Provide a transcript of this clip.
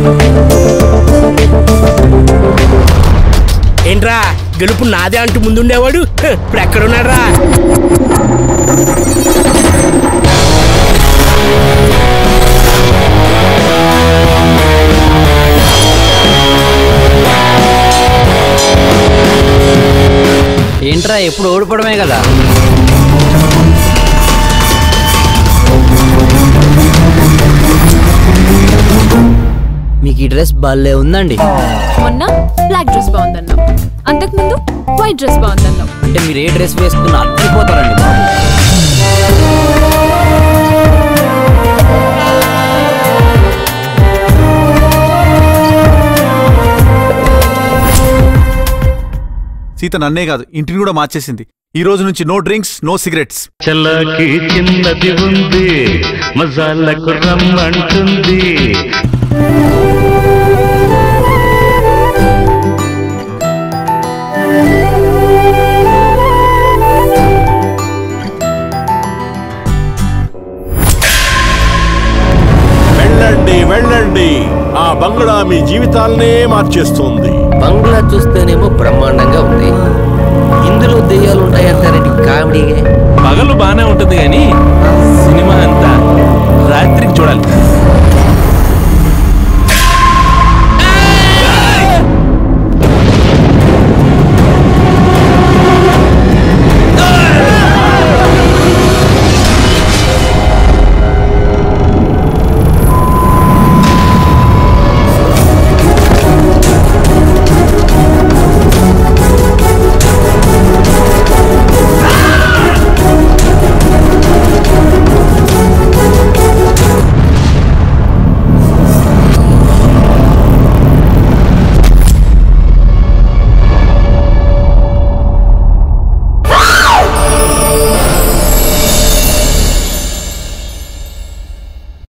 ఏంట్రా గెలుపు నాదే అంటూ ముందుండేవాడు హ, ఇప్పుడు ఎక్కడున్నాడు రా ఏంట్రా ఎప్పుడు ఓడిపోవడమే కదా మీకు ఈ డ్రెస్ భలే ఉందండి మొన్న బ్లాక్ డ్రెస్ బాగుందన్నావు అంతకుముందు వైట్ డ్రెస్ బాగుందన్నావు అంటే మీరు ఏ డ్రెస్ వేసుకున్నా అర్థిపోతారండి బాబు సీత నన్నే కాదు ఇంటిని కూడా మార్చేసింది ఈ రోజు నుంచి నో డ్రింక్స్ నో సిగరెట్స్ చల్లకి చిన్నది ఉంది మజాలకు రమ్మంటుంది వెళ్ళండి వెళ్ళండి ఆ బంగ్లా మీ జీవితాలనే మార్చేస్తుంది బంగ్లా చూస్తేనేమో బ్రహ్మాండంగా ఉంది ఇందులో దెయ్యాలు ఉంటాయంటారండి కామెడీగా పగలు బానే ఉంటుంది గాని